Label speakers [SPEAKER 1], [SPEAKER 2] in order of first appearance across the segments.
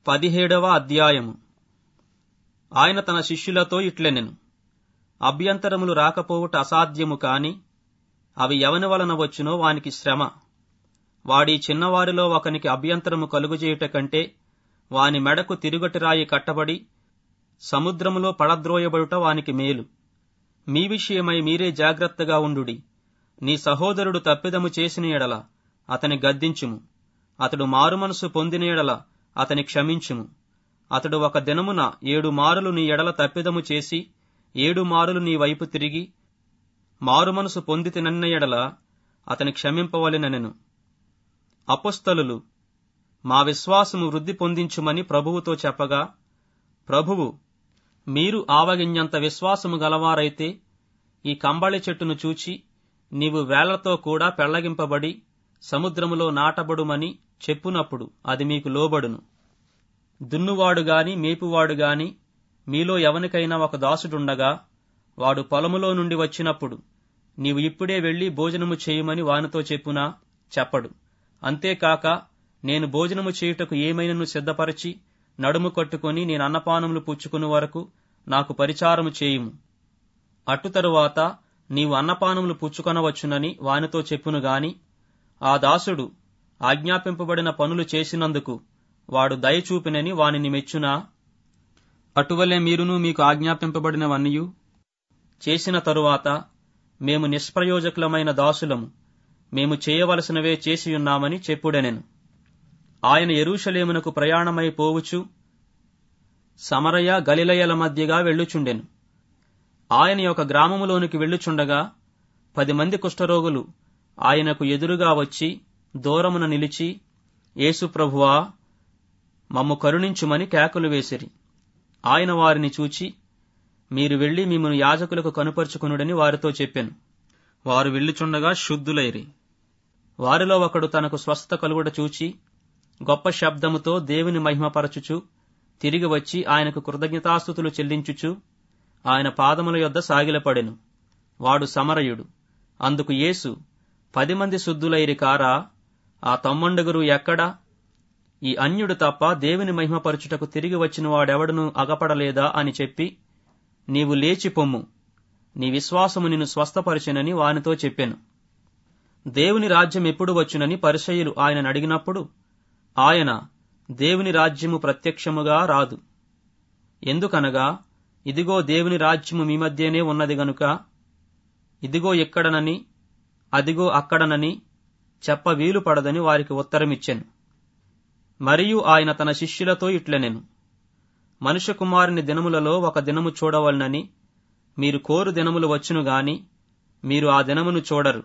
[SPEAKER 1] పదిహేడవ అధ్యాయము ఆయన తన శిష్యులతో ఇట్లెనెను అభ్యంతరములు రాకపోవుట అసాధ్యము కాని అవి ఎవని వలన వచ్చునో వానికి శ్రమ వాడి చిన్నవారిలో ఒకనికి అభ్యంతరము కలుగుచేయుట కంటే వాని మెడకు తిరుగటి రాయి కట్టబడి సముద్రములో పడద్రోయబడుట వానికి మేలు మీ విషయమై మీరే జాగ్రత్తగా ఉండుడి నీ సహోదరుడు తప్పిదము చేసిన ఎడల అతని గద్దించుము అతడు మారుమనసు పొందిన ఎడల అతని క్షమించుము అతడు ఒక దినమున ఏడు మారులు నీ ఎడల తప్పిదము చేసి ఏడు మారులు నీ వైపు తిరిగి మారుమనసు పొంది తినన్న ఎడల అతని క్షమింపవలెనెను అపుస్తలులు మా విశ్వాసము వృద్ధి పొందించుమని ప్రభువుతో చెప్పగా ప్రభువు మీరు ఆవగింజంత విశ్వాసము గలవారైతే ఈ కంబళి చెట్టును చూచి నీవు వేళ్లతో కూడా పెళ్లగింపబడి సముద్రములో నాటబడుమని చెప్పునప్పుడు అది మీకు లోబడును దున్నువాడు గాని మేపువాడు గాని మీలో ఎవనికైనా ఒక దాసుడుండగా వాడు పొలములో నుండి వచ్చినప్పుడు నీవు ఇప్పుడే వెళ్లి భోజనము చేయుమని వానితో చెప్పునా చెప్పడు అంతేకాక నేను భోజనము చేయుటకు ఏమైనను సిద్ధపరచి నడుము కట్టుకుని నేను అన్నపానములు పుచ్చుకుని వరకు నాకు పరిచారము చేయుము అటు తరువాత నీవు అన్నపానములు పుచ్చుకొనవచ్చునని వానితో చెప్పును గాని ఆ దాసుడు ఆజ్ఞాపింపబడిన పనులు చేసినందుకు వాడు దయచూపినని వానిని మెచ్చునా అటువలే మీరును మీకు ఆజ్ఞాపింపబడినవన్నయు చేసిన తరువాత మేము నిష్ప్రయోజకులమైన దాసులము మేము చేయవలసినవే చేసియున్నామని చెప్పుడెనెను ఆయన ఎరూషలేమునకు ప్రయాణమై పోవుచు సమరయ గలిలయల మధ్యగా వెళ్ళుచుండెను ఆయన యొక్క గ్రామములోనికి వెళ్ళుచుండగా పది మంది కుష్ఠరోగులు ఆయనకు ఎదురుగా వచ్చి దూరమున నిలిచి యేసు ప్రభువా మమ్ము కరుణించుమని కేకలు వేసిరి ఆయన వారిని చూచి మీరు వెళ్లి మిమ్మను యాజకులకు కనుపరుచుకునుడని వారితో చెప్పాను వారు వెళ్ళుచుండగా శుద్ధులైరి వారిలో ఒకడు తనకు స్వస్థత కలుగుట చూచి గొప్ప శబ్దముతో దేవుని మహిమపరచుచు తిరిగి వచ్చి ఆయనకు కృతజ్ఞతాస్థుతులు చెల్లించుచు ఆయన పాదముల యొద్ద సాగిలపడెను వాడు సమరయుడు అందుకు యేసు పది మంది శుద్ధులైరి కారా ఆ తమ్మండుగురు ఎక్కడా ఈ అన్యుడు తప్ప దేవుని మహిమపరచుటకు తిరిగి వచ్చిన వాడెవడును అగపడలేదా అని చెప్పి నీవు లేచి పొమ్ము నీ విశ్వాసము నిన్ను స్వస్థపరచునని వానితో చెప్పాను దేవుని రాజ్యం ఎప్పుడు వచ్చునని పరిసయులు ఆయన అడిగినప్పుడు ఆయన దేవుని రాజ్యము ప్రత్యక్షముగా రాదు ఎందుకనగా ఇదిగో దేవుని రాజ్యము మీ మధ్యనే ఉన్నది గనుక ఇదిగో ఇక్కడనని అదిగో అక్కడనని చెప్ప వీలు పడదని వారికి ఉత్తరమిచ్చెను మరియు ఆయన తన శిష్యులతో ఇట్లనెను మనుష్య కుమారుని దినములలో ఒక దినము చూడవలనని మీరు కోరు దినములు వచ్చును గాని మీరు ఆ దినమును చూడరు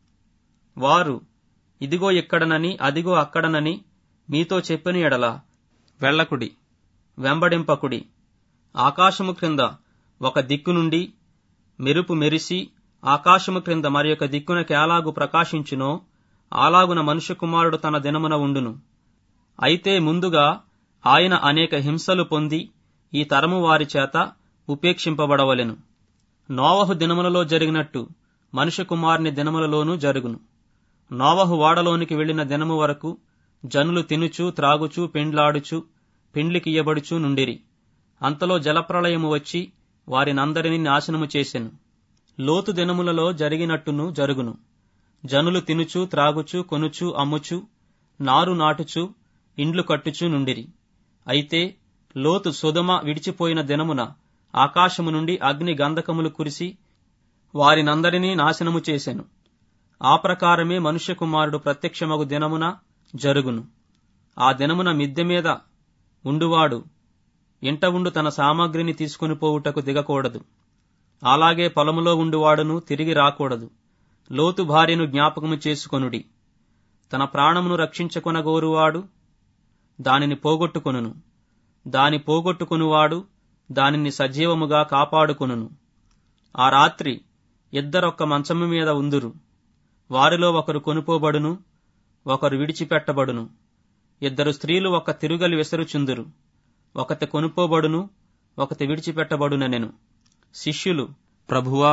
[SPEAKER 1] వారు ఇదిగో ఇక్కడనని అదిగో అక్కడనని మీతో చెప్పిన ఎడల వెళ్ళకుడి వెంబడింపకుడి ఆకాశము క్రింద ఒక దిక్కు నుండి మెరుపు మెరిసి ఆకాశము క్రింద మరి ఒక దిక్కున కేలాగు ప్రకాశించునో అలాగున మనుష్య కుమారుడు తన దినమున ఉండును అయితే ముందుగా ఆయన అనేక హింసలు పొంది ఈ తరము వారి చేత ఉపేక్షింపబడవలెను నోవహు దినములలో జరిగినట్టు మనుష్య కుమారుని దినములలోనూ జరుగును నోవహు వాడలోనికి వెళ్లిన దినము వరకు జనులు తినుచు త్రాగుచు పెండ్లాడుచు పెండ్లికియ్యబడుచు నుండిరి అంతలో జలప్రళయము వచ్చి వారినందరినీ నాశనము చేసెను లోతు దినములలో జరిగినట్టును జరుగును జనులు తినుచు త్రాగుచు కొనుచు అమ్ముచు నారు నాటుచు ఇండ్లు కట్టుచు నుండిరి అయితే లోతు సుధమ విడిచిపోయిన దినమున ఆకాశము నుండి అగ్ని గంధకములు కురిసి వారినందరినీ నాశనము చేసెను ఆ ప్రకారమే మనుష్య కుమారుడు ప్రత్యక్షమగు దినమున జరుగును ఆ దినమున మిద్దె మీద ఉండువాడు ఇంట ఉండు తన సామాగ్రిని తీసుకుని పోవుటకు దిగకూడదు అలాగే పొలములో ఉండువాడును తిరిగి రాకూడదు లోతు భార్యను జ్ఞాపకము చేసుకొనుడి తన ప్రాణమును రక్షించుకొనగోరువాడు దానిని పోగొట్టుకొనును దాని పోగొట్టుకునివాడు దానిని సజీవముగా కాపాడుకొనును ఆ రాత్రి ఇద్దరొక్క మంచము మీద ఉందురు వారిలో ఒకరు కొనుపోబడును ఒకరు విడిచిపెట్టబడును ఇద్దరు స్త్రీలు ఒక తిరుగలి విసరుచుందురు ఒకటి కొనుపోబడును ఒకటి విడిచిపెట్టబడునెను శిష్యులు ప్రభువా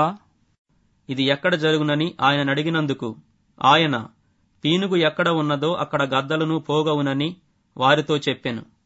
[SPEAKER 1] ఇది ఎక్కడ జరుగునని ఆయన అడిగినందుకు ఆయన పీనుగు ఎక్కడ ఉన్నదో అక్కడ గద్దలను పోగవునని వారితో చెప్పెను